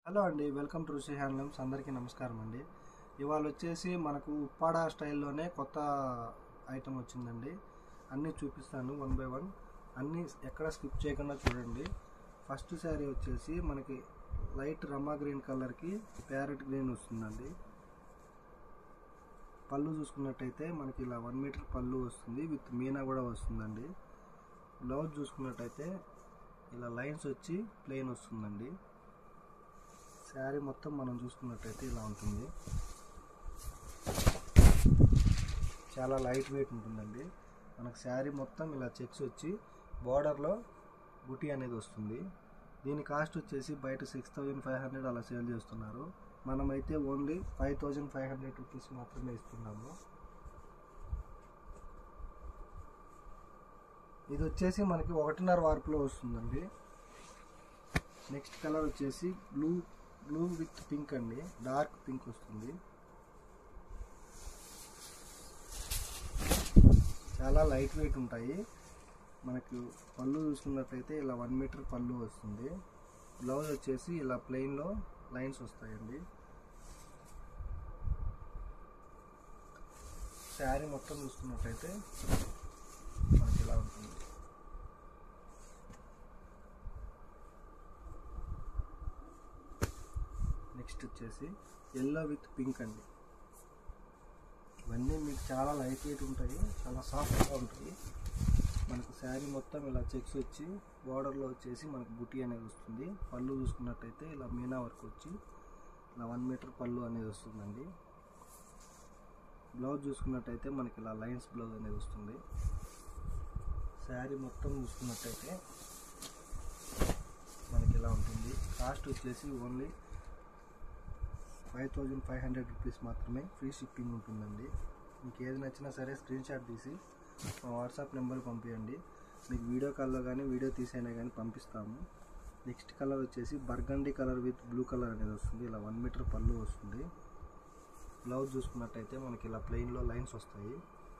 hello అండి welcome to Rishi handlooms అందరికీ నమస్కారం అండి ఇవాళ వచ్చేసి మనకు ఉప్పాడ స్టైల్లోనే కొత్త ఐటమ్ వచ్చిందండి అన్నీ చూపిస్తాను వన్ బై వన్ అన్నీ ఎక్కడ స్కిప్ చేయకుండా చూడండి ఫస్ట్ శారీ వచ్చేసి మనకి లైట్ రమా గ్రీన్ కలర్కి ప్యారెట్ గ్రీన్ వస్తుందండి పళ్ళు చూసుకున్నట్టయితే మనకి ఇలా వన్ మీటర్ పళ్ళు వస్తుంది విత్ మీనా కూడా వస్తుందండి బ్లౌజ్ చూసుకున్నట్టయితే ఇలా లైన్స్ వచ్చి ప్లెయిన్ వస్తుందండి శారీ మొత్తం మనం చూసుకున్నట్టయితే ఇలా ఉంటుంది చాలా లైట్ వెయిట్ ఉంటుందండి మనకు శారీ మొత్తం ఇలా చెక్స్ వచ్చి బార్డర్లో బుటీ అనేది వస్తుంది దీని కాస్ట్ వచ్చేసి బయట సిక్స్ థౌజండ్ ఫైవ్ హండ్రెడ్ అలా సేల్ చేస్తున్నారు మనమైతే only five thousand five hundred rupees మాత్రమే ఇస్తున్నాము ఇది వచ్చేసి మనకి ఒకటిన్నర వార్పులో వస్తుందండి నెక్స్ట్ కలర్ వచ్చేసి బ్లూ బ్లూ విత్ పింక్ అండి డార్క్ పింక్ వస్తుంది చాలా లైట్ వెయిట్ ఉంటాయి మనకు పళ్ళు చూసుకున్నట్లయితే ఇలా వన్ మీటర్ పళ్ళు వస్తుంది బ్లౌజ్ వచ్చేసి ఇలా ప్లెయిన్లో లైన్స్ వస్తాయండి శారీ మొత్తం చూసుకున్నట్టయితే మనకి ఇలా ఉంటుంది నెక్స్ట్ వచ్చేసి ఎల్లో విత్ పింక్ అండి ఇవన్నీ మీకు చాలా లైట్ వెయిట్ ఉంటాయి చాలా సాఫ్ట్గా ఉంటాయి మనకు శారీ మొత్తం ఇలా చెక్స్ వచ్చి బార్డర్లో వచ్చేసి మనకు బుటీ అనేది వస్తుంది పళ్ళు చూసుకున్నట్టయితే ఇలా మీనా వర్క్ వచ్చి ఇలా వన్ మీటర్ పళ్ళు అనేది వస్తుందండి బ్లౌజ్ చూసుకున్నట్టయితే మనకి ఇలా లైన్స్ బ్లౌజ్ అనేది వస్తుంది శారీ మొత్తం చూసుకున్నట్టయితే మనకి ఇలా ఉంటుంది కాస్ట్ వచ్చేసి only five thousand five hundred rupees మాత్రమే ఫ్రీ షిప్పింగ్ ఉంటుందండి మీకు ఏది నచ్చినా సరే స్క్రీన్ షాట్ తీసి మా వాట్సాప్ నెంబర్ పంపించండి మీకు వీడియో కాల్లో కానీ వీడియో తీసైనా కానీ పంపిస్తాము నెక్స్ట్ కలర్ వచ్చేసి burgundy colour with blue colour అనేది వస్తుంది ఇలా వన్ మీటర్ పళ్ళు వస్తుంది బ్లౌజ్ చూసుకున్నట్టయితే మనకి ఇలా ప్లెయిన్లో లైన్స్ వస్తాయి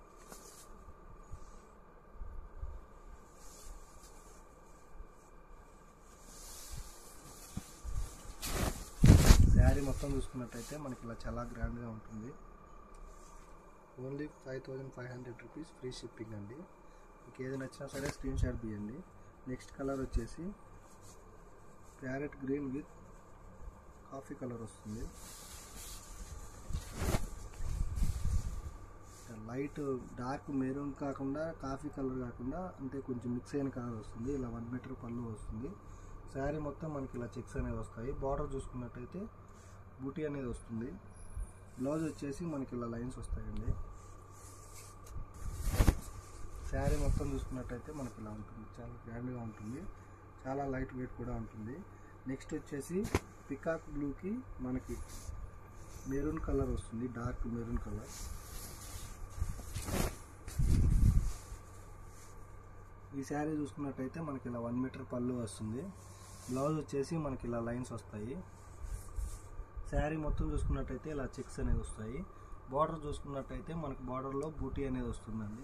శారీ మొత్తం చూసుకున్నట్టయితే మనకి ఇలా చాలా గ్రాండ్గా ఉంటుంది only five thousand five hundred rupees free shipping అండి మీకు ఏది నచ్చినా సరే స్క్రీన్ షాట్ తీయండి నెక్స్ట్ కలర్ వచ్చేసి parrot green with coffee colour వస్తుంది లైట్ డార్క్ మెరూన్ కాకుండా కాఫీ కలర్ కాకుండా అంటే కొంచెం మిక్స్ అయిన కలర్ వస్తుంది ఇలా వన్ మీటర్ పళ్ళు వస్తుంది శారీ మొత్తం మనకి ఇలా చెక్స్ అనేవి వస్తాయి బార్డర్ చూసుకున్నట్టయితే బూటీ అనేది వస్తుంది బ్లౌజ్ వచ్చేసి మనకి ఇలా లైన్స్ వస్తాయండి శారీ మొత్తం చూసుకున్నట్టయితే మనకి ఇలా ఉంటుంది చాలా గ్రాండ్గా ఉంటుంది చాలా లైట్ వెయిట్ కూడా ఉంటుంది నెక్స్ట్ వచ్చేసి పికాక్ బ్లూకి మనకి మెరూన్ కలర్ వస్తుంది డార్క్ మెరూన్ కలర్ ఈ శారీ చూసుకున్నట్టయితే మనకి ఇలా వన్ మీటర్ పళ్ళు వస్తుంది బ్లౌజ్ వచ్చేసి మనకి ఇలా లైన్స్ వస్తాయి శారీ మొత్తం చూసుకున్నట్టయితే ఇలా చెక్స్ అనేది వస్తాయి బార్డర్ చూసుకున్నట్టయితే మనకి బార్డర్లో బూటీ అనేది వస్తుందండి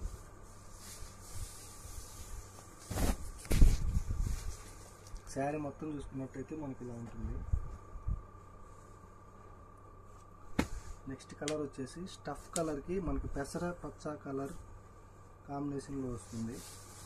శారీ మొత్తం చూసుకున్నట్టయితే మనకి ఇలా ఉంటుంది నెక్స్ట్ కలర్ వచ్చేసి స్టఫ్ కలర్కి మనకి పెసర పచ్చ కలర్ కాంబినేషన్లో వస్తుంది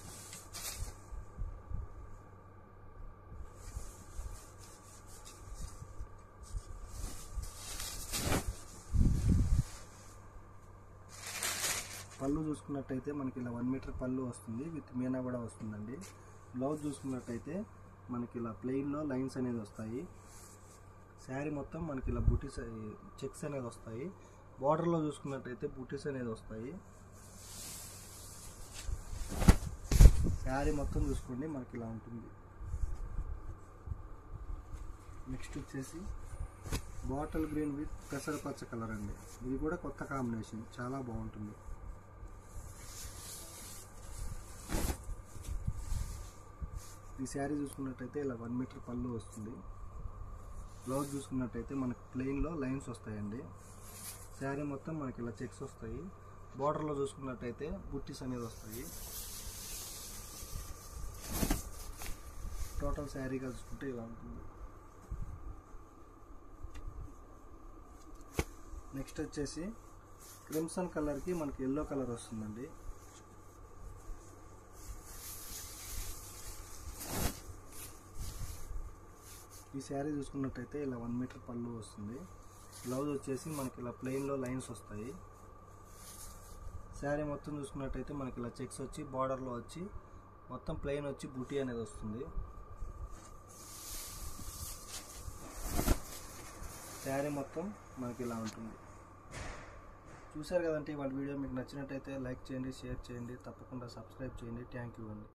పళ్ళు చూసుకున్నట్టయితే మనకి ఇలా వన్ మీటర్ పళ్ళు వస్తుంది విత్ మీనా కూడా వస్తుందండి బ్లౌజ్ చూసుకున్నట్టయితే మనకి ఇలా ప్లెయిన్లో లైన్స్ అనేది వస్తాయి శారీ మొత్తం మనకి ఇలా బుటీస్ చెక్స్ అనేది వస్తాయి బార్డర్లో చూసుకున్నట్టయితే బుటీస్ అనేది వస్తాయి శారీ మొత్తం చూసుకోండి మనకి ఇలా ఉంటుంది నెక్స్ట్ వచ్చేసి బాటిల్ గ్రీన్ విత్ పెసర పచ్చ కలర్ అండి ఇది కూడా కొత్త కాంబినేషన్ చాలా బాగుంటుంది ఈ శారీ చూసుకున్నట్టయితే ఇలా వన్ మీటర్ పళ్ళు వస్తుంది బ్లౌజ్ చూసుకున్నట్టయితే మనకి ప్లెయిన్లో లైన్స్ వస్తాయండి శారీ మొత్తం మనకి ఇలా చెక్స్ వస్తాయి బార్డర్లో చూసుకున్నట్టయితే బుట్టీస్ అనేది వస్తాయి టోటల్ శారీగా చూసుకుంటే ఇలా ఉంటుంది నెక్స్ట్ వచ్చేసి క్రిమ్సన్ కలర్కి మనకి ఎల్లో కలర్ వస్తుందండి ఈ శారీ చూసుకున్నట్టయితే ఇలా వన్ మీటర్ పళ్ళు వస్తుంది బ్లౌజ్ వచ్చేసి మనకి ఇలా ప్లెయిన్లో లైన్స్ వస్తాయి శారీ మొత్తం చూసుకున్నట్టయితే మనకి ఇలా చెక్స్ వచ్చి బార్డర్లో వచ్చి మొత్తం ప్లెయిన్ వచ్చి బూటీ అనేది వస్తుంది శారీ మొత్తం మనకి ఇలా ఉంటుంది చూశారు కదంటే వాళ్ళ వీడియో మీకు నచ్చినట్టయితే లైక్ చేయండి షేర్ చేయండి తప్పకుండా సబ్స్క్రైబ్ చేయండి థ్యాంక్ యూ అండి